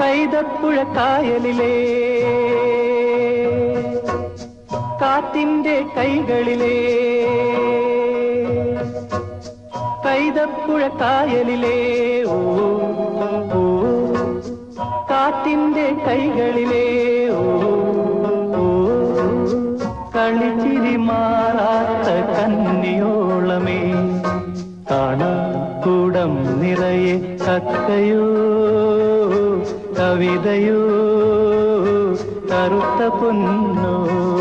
കൈതപ്പുഴ കായലിലെ കാറ്റിന്റെ കൈകളിലെ കൈതപ്പുഴ കായലിലെ ഓ ഓ കാറ്റിന്റെ കൈകളിലെ ഓ ഓ കളിച്ചിരി മാറാത്ത കന്നിയോളമേ കാണാക്കൂടം നിറയെ കക്കയോ കവിതയോ കറുത്ത പൊന്നോ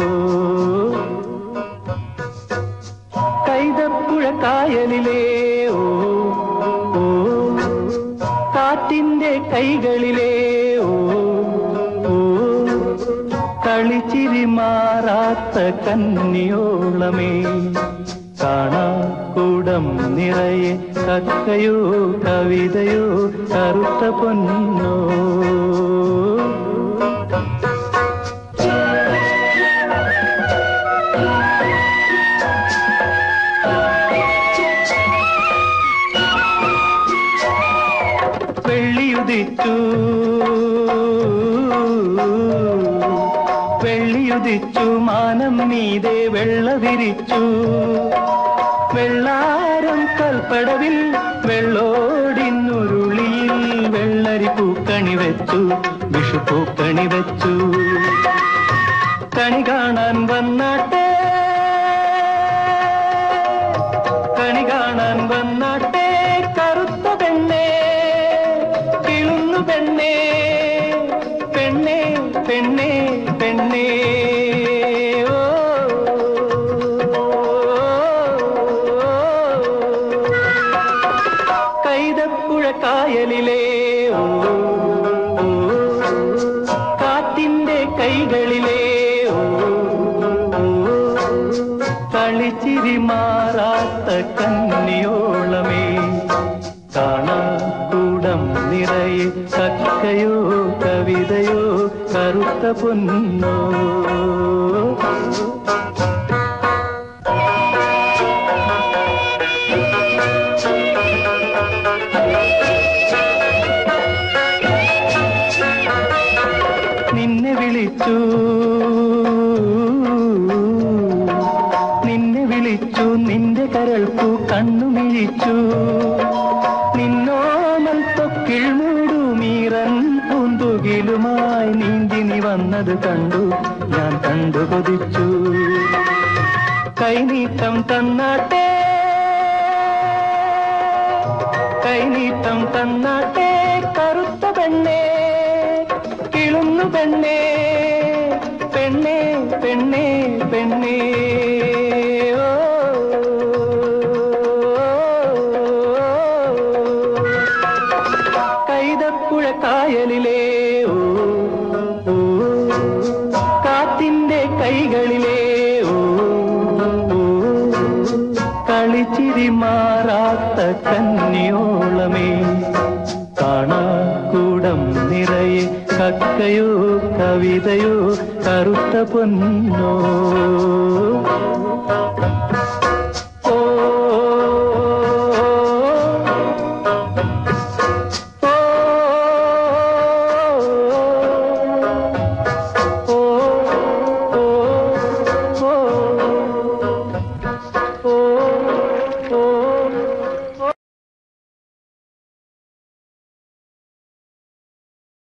കൈതപ്പുഴ കായലിലെ ഓ ഓ കാറ്റിന്റെ കൈകളിലെ ഓ ഓ കളിച്ചിരി മാറാത്ത കന്നിയോളമേ കാണാക്കൂടം നിറയെ കക്കയോ കവിതയോ കറുത്ത പൊന്നോ വെള്ളിയുദിച്ചു വെള്ളിയുദിച്ചു മാനം മീതെ വെള്ള വിരിച്ചു വെള്ളാരം കൽപ്പടവിൽ വെള്ളോടിന്നുരുളിയിൽ വെള്ളരി പൂക്കണി വെച്ചു വിഷു പൂക്കണി വെച്ചു കണി കാണാൻ വന്നാട്ടെ കണി കാണാൻ വന്നാട്ടെ കറുത്ത പെണ്ണേ കിളുന്നു പെണ്ണേ പെണ്ണേ പെണ്ണേ പെണ്ണേ ഓ, കൈതപ്പുഴ കായലിലെ ഓ, ഓ, കാറ്റിന്റെ കൈകളിലെ ഓ, ഓ, കളിച്ചിരി മാറാത്ത കന്നിയോളമേ കാണാക്കൂടം നിറയെ കക്കയോ കവിതയോ കറുത്ത പൊന്നോ നിന്നെ വിളിച്ചു നിന്നെ വിളിച്ചു നിന്റെ കരൾക്കു കണ്ണുമിഴിച്ചു നിന്നോമൽ തൊക്കിൾ മൂടുമീറൻ പൂന്തുകിലുമായി നീന്തി നീ വന്നത് കണ്ടു ഞാൻ കണ്ടു കൊതിച്ചു കൈനീട്ടം തന്നാട്ടെ കൈനീട്ടം തന്നാട്ടെ കറുത്ത പെണ്ണേ കിളുന്നു പെണ്ണേ പെണ്ണേ പെണ്ണേ പെണ്ണേ ഓ, കൈതപ്പുഴ കായലിലെ ഓ, ഓ, കാറ്റിന്റെ കൈകളിലെ ഓ, ഓ, കളിച്ചിരി മാറാത്ത കന്നിയോളമേ കാണാക്കൂടം നിറയെ കക്കയോ കവിതയോ കറുത്ത പൊന്നോ